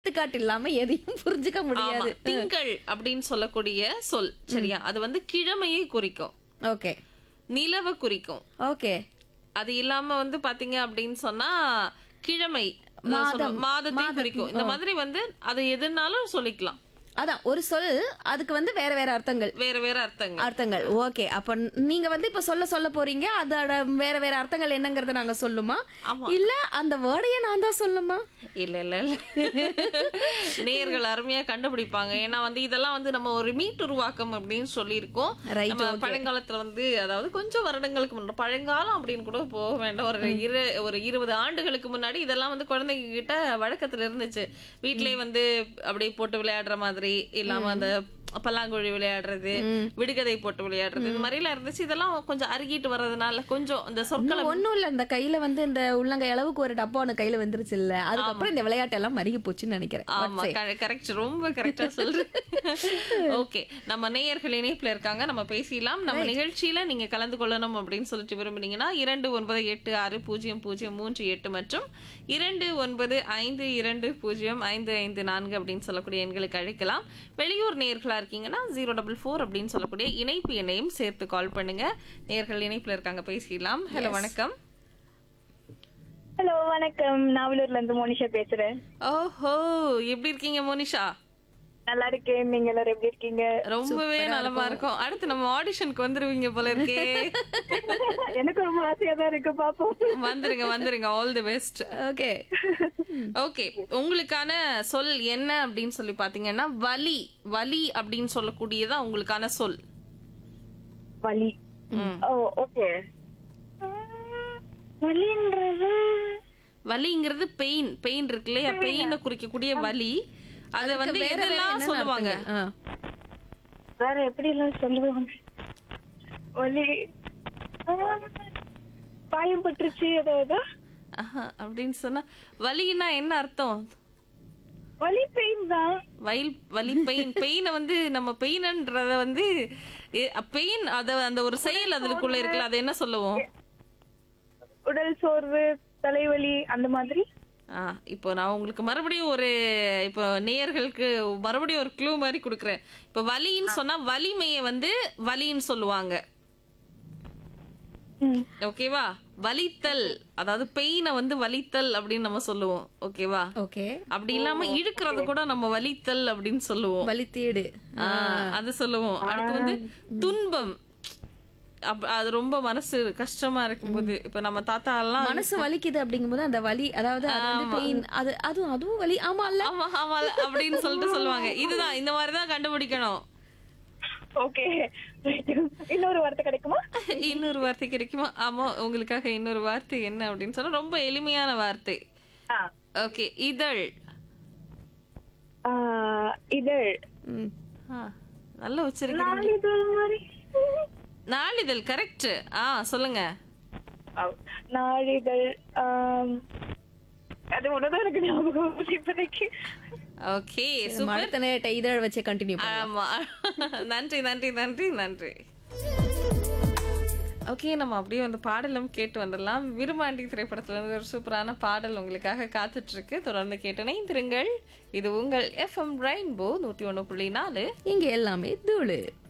எடுத்துக்காட்டு இல்லாம எதையும் புரிஞ்சுக்க ஆமா, முடியாது திங்கள் அப்படின்னு சொல்லக்கூடிய சொல் சரியா அது வந்து கிழமையை குறிக்கும் ஓகே நிலவை குறிக்கும் ஓகே அது இல்லாம வந்து பாத்தீங்க அப்படின்னு சொன்னா கிழமை மாதம். சொல்லுவோம், மாதத்தை குறிக்கும் இந்த மாதிரி வந்து அது எதுனாலும் சொல்லிக்கலாம் அதான் ஒரு சொல் அதுக்கு வந்து வேற வேற அர்த்தங்கள் வேற வேற அர்த்தங்கள் அர்த்தங்கள் ஓகே அப்ப நீங்க வந்து இப்ப சொல்ல சொல்ல போறீங்க அதோட வேற வேற அர்த்தங்கள் என்னங்கறத நாங்க சொல்லுமா ஆமா. இல்ல அந்த வேர்டையே நான் தான் சொல்லுமா இல்ல இல்ல இல்ல நேர்கள் அருமையா கண்டுபிடிப்பாங்க ஏன்னா வந்து இதெல்லாம் வந்து நம்ம ஒரு மீட் உருவாக்கம் அப்படின்னு சொல்லியிருக்கோம் Right, நம்ம okay. பழங்காலத்துல வந்து அதாவது கொஞ்சம் வருடங்களுக்கு முன்னாடி பழங்காலம் அப்படின்னு கூட போக வேண்டாம் ஒரு இரு ஒரு இருபது ஆண்டுகளுக்கு முன்னாடி இதெல்லாம் வந்து குழந்தைங்க கிட்ட வழக்கத்துல இருந்துச்சு வீட்லயே வந்து அப்படியே போட்டு விளையாடுற மாதிரி இல்லாம அந்த பல்லாங்குழி விளையாடுறது விடுகதை போட்டு விளையாடுறது இந்த மாதிரி எல்லாம் இருந்துச்சு இதெல்லாம் கொஞ்சம் அருகிட்டு வர்றதுனால கொஞ்சம் இந்த சொற்களை ஒண்ணும் இல்ல இந்த கையில வந்து இந்த உள்ளங்கை அளவுக்கு ஒரு டப்பா ஒண்ணு கையில வந்துருச்சு இல்ல அதுக்கப்புறம் இந்த விளையாட்டு எல்லாம் மருகி போச்சுன்னு நினைக்கிறேன் ஆமா கரெக்ட் ரொம்ப கரெக்டா சொல்றேன் ஓகே நம்ம நேயர்கள் இணைப்புல இருக்காங்க நம்ம பேசிடலாம் நம்ம நிகழ்ச்சியில நீங்க கலந்து கொள்ளணும் அப்படின்னு சொல்லிட்டு விரும்புனீங்கன்னா இரண்டு ஒன்பது எட்டு ஆறு பூஜ்ஜியம் பூஜ்ஜியம் மூன்று எட்டு மற்றும் இரண்டு ஒன்பது ஐந்து இரண்டு பூஜ்ஜியம் ஐந்து ஐந்து நான்கு அப்படின்னு சொல்லக்கூடிய எண்களுக்கு அழைக்கலாம் வெளியூர் நேயர்களா இருக்கீங்கன்னா ஜீரோ டபுள் ஃபோர் அப்படின்னு சொல்லக்கூடிய இணைப்பு எண்ணையும் சேர்த்து கால் பண்ணுங்க நேயர்கள் இணைப்புல இருக்காங்க பேசிடலாம் ஹலோ வணக்கம் ஹலோ வணக்கம் நாவலூர்ல இருந்து மோனிஷா பேசுறேன் ஓஹோ எப்படி இருக்கீங்க மோனிஷா நல்லா இருக்கேன் நீங்க எல்லாரும் எப்படி இருக்கீங்க ரொம்பவே நலமா இருக்கும் அடுத்து நம்ம ஆடிஷனுக்கு வந்துருவீங்க போல இருக்கே எனக்கு ரொம்ப ஆசையா தான் இருக்கு பாப்போம் வந்துருங்க வந்துருங்க all the best okay okay உங்களுக்கான சொல் என்ன அப்படின்னு சொல்லி பாத்தீங்கன்னா வலி வலி அப்படின்னு சொல்லக்கூடியதா உங்களுக்கான சொல் வலி ம். ஓ ஓகே வலின்றது வலிங்கிறது பெயின் பெயின் இருக்கு இல்லையா பெயினை குறிக்கக்கூடிய வலி அத வந்து எதெல்லாம் சொல்லுவாங்க வேற எப்படி எல்லாம் சொல்லுவாங்க வலி ஆ, காயம் பட்டுருச்சு ஏதாவது ஆஹா, அப்படின்னு சொன்னா வலின்னா என்ன அர்த்தம் வலி பெயின் தான் வயல் வலி பெயின் பெயினை வந்து நம்ம பெயின்ன்றத வந்து பெயின் அத அந்த ஒரு செயல் அதுக்குள்ள இருக்குல்ல அதை என்ன சொல்லுவோம் உடல் சோர்வு தலைவலி அந்த மாதிரி ஆ இப்போ நான் உங்களுக்கு மறுபடியும் ஒரு இப்போ நேயர்களுக்கு மறுபடியும் ஒரு க்ளூ மாதிரி கொடுக்குறேன் இப்போ வலின்னு சொன்னா வலிமையை வந்து வலின்னு சொல்லுவாங்க ம். ஓகேவா வலித்தல் அதாவது பெயினை வந்து வலித்தல் அப்படின்னு நம்ம சொல்லுவோம் ஓகேவா ஓகே அப்படி இல்லாம இழுக்கிறது கூட நம்ம வலித்தல் அப்படின்னு சொல்லுவோம் வலித்தேடு ஆ, அது சொல்லுவோம் அடுத்து வந்து துன்பம் அப்- அது ரொம்ப மனசு கஷ்டமா இருக்கும்போது இப்ப நம்ம தாத்தா எல்லாம் மனசு வலிக்குது அப்படிங்கும்போது அந்த வலி அதாவது அது வந்து பெயின் அது அதுவும் அதுவும் வலி ஆமா இல்ல ஆமா ஆமா அப்படின்னு சொல்லிட்டு சொல்லுவாங்க இதுதான் இந்த மாதிரிதான் கண்டுபிடிக்கணும் ஓகே இன்னொரு வார்த்தை கிடைக்குமா இன்னொரு வார்த்தை கிடைக்குமா ஆமா உங்களுக்காக இன்னொரு வார்த்தை என்ன அப்படின்னு சொன்னா ரொம்ப எளிமையான வார்த்தை ஆ. ஓகே இதழ் ஆ, இதழ் ம். ஆ, நல்லா வச்சிருக்கீங்க நாளிதழ் மாதிரி நாளிதழ் கரெக்ட் ஆ சொல்லுங்க ஆ, நாளிதழ் ஆம், அது ஒண்ணுதான் எனக்கு ஞாபகம் வருது இப்போதைக்கு ஓகே நம்ம அடுத்த நேரத்தை இதழ் வச்சு கண்டினியூ ஆமா நன்றி நன்றி நன்றி நன்றி ஓகே நம்ம அப்படியே வந்து பாடலும் கேட்டு வந்துடலாம் விரும்பாண்டி திரைப்படத்துல இருந்து ஒரு சூப்பரான பாடல் உங்களுக்காக காத்துட்டு இருக்கு தொடர்ந்து கேட்டு இணைந்திருங்கள் இது உங்கள் எஃப்எம் ரெயின்போ நூத்தி ஒண்ணு புள்ளி நாலு இங்க எல்லாமே தூளு